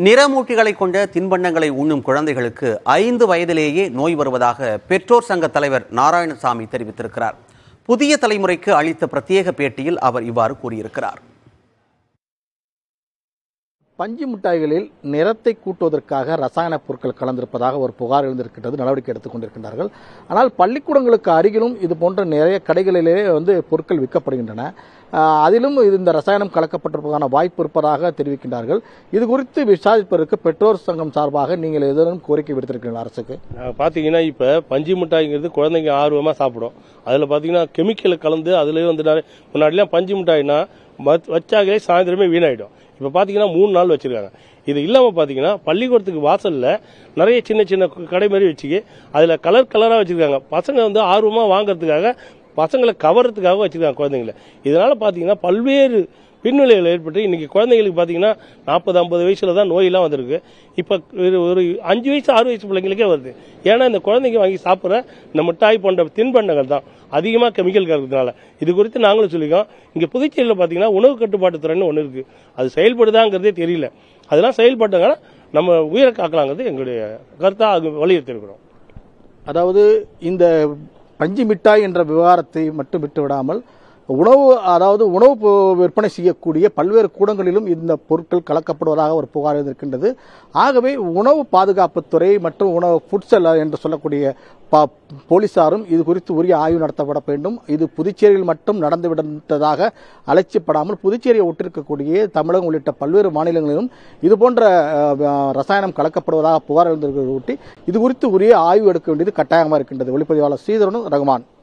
நிறமூட்டிகளை கொண்ட தின்பண்டங்களை உண்ணும் குழந்தைகளுக்கு ஐந்து வயதிலேயே நோய் வருவதாக பெற்றோர் சங்க தலைவர் நாராயணசாமி தெரிவித்திருக்கிறார் புதிய தலைமுறைக்கு அளித்த பிரத்யேக பேட்டியில் அவர் இவ்வாறு கூறியிருக்கிறார் பஞ்சு மிட்டாய்களில் நிறத்தை கூட்டுவதற்காக ரசாயன பொருட்கள் கலந்திருப்பதாக ஒரு புகார் எழுந்திருக்கின்றது நடவடிக்கை எடுத்துக் கொண்டிருக்கின்றார்கள் ஆனால் பள்ளிக்கூடங்களுக்கு அருகிலும் இது போன்ற நிறைய கடைகளிலே வந்து பொருட்கள் விற்கப்படுகின்றன ஆஹ் அதிலும் இது இந்த ரசாயனம் கலக்கப்பட்டிருப்பதற்கான வாய்ப்பு இருப்பதாக தெரிவிக்கின்றார்கள் இது குறித்து விசாரிப்பதற்கு பெற்றோர் சங்கம் சார்பாக நீங்கள் எதனும் கோரிக்கை விடுத்திருக்கிறீர்கள் அரசுக்கு நாங்கள் பார்த்தீங்கன்னா இப்போ பஞ்சு மிட்டாய்ங்கிறது குழந்தைங்க ஆர்வமாக சாப்பிடும் அதில் பார்த்தீங்கன்னா கெமிக்கல் கலந்து அதுலேயே வந்து நிறைய முன்னாடிலாம் பஞ்சு மிட்டாய்னா வச்- வச்சாகலே சாயந்தரமே வீணாயிடும் இப்போ பார்த்தீங்கன்னா மூணு நாள் வச்சிருக்காங்க இது இல்லாமல் பார்த்தீங்கன்னா பள்ளிக்கூடத்துக்கு வாசலில் நிறைய சின்ன சின்ன கடை மாதிரி வச்சுக்கி அதில் கலர் கலராக வச்சுருக்காங்க பசங்க வந்து ஆர்வமாக வாங்குறதுக்காக பசங்களை கவர்றதுக்காக வச்சிருக்காங்க குழந்தைங்கள இதனால பார்த்தீங்கன்னா பல்வேறு பின்விளைவுகள் ஏற்பட்டு இன்னைக்கு குழந்தைங்களுக்கு பார்த்தீங்கன்னா நாற்பது ஐம்பது வயசுல தான் நோயெல்லாம் வந்திருக்கு இப்போ ஒரு ஒரு அஞ்சு வயசு ஆறு வயசு பிள்ளைங்களுக்கே வருது ஏன்னா இந்த குழந்தைங்க வாங்கி சாப்பிட்ற இந்த மிட்டாய் போன்ற தின்பண்டங்கள் தான் அதிகமாக கெமிக்கல் கலக்கிறதுனால இது குறித்து நாங்களும் சொல்லிக்கோம் இங்கே புதுச்சேரியில் பார்த்தீங்கன்னா உணவு கட்டுப்பாட்டு துறைன்னு ஒன்று இருக்குது அது செயல்படுதாங்கிறதே தெரியல அதெல்லாம் செயல்பட்டாங்கன்னா நம்ம உயிரை காக்கலாங்கிறது எங்களுடைய கருத்தாக வலியுறுத்தியிருக்கிறோம் அதாவது இந்த பஞ்சு மிட்டாய் என்ற விவகாரத்தை மட்டும் விட்டு விடாமல் உணவு அதாவது உணவு பொ- விற்பனை செய்யக்கூடிய பல்வேறு கூடங்களிலும் இந்த பொருட்கள் கலக்கப்படுவதாக ஒரு புகார் இருக்கின்றது ஆகவே உணவு பாதுகாப்புத்துறை மற்றும் உணவு ஃபுட் செல்லர் என்று சொல்லக்கூடிய ப- போலீசாரும் இது குறித்து உரிய ஆய்வு நடத்தப்பட வேண்டும் இது புதுச்சேரியில் மட்டும் நடந்துவிட்டதாக அலட்சியப்படாமல் புதுச்சேரியை ஒட்டிருக்கக்கூடிய தமிழகம் உள்ளிட்ட பல்வேறு மாநிலங்களிலும் இது போன்ற அஹ், ரசாயனம் கலக்கப்படுவதாக புகார் எழுந்திருக்கிறது ஒட்டி இது குறித்து உரிய ஆய்வு எடுக்க வேண்டியது கட்டாயமாக இருக்கின்றது ஒளிப்பதிவாளர் ஸ்ரீதரனும் ரகுமான்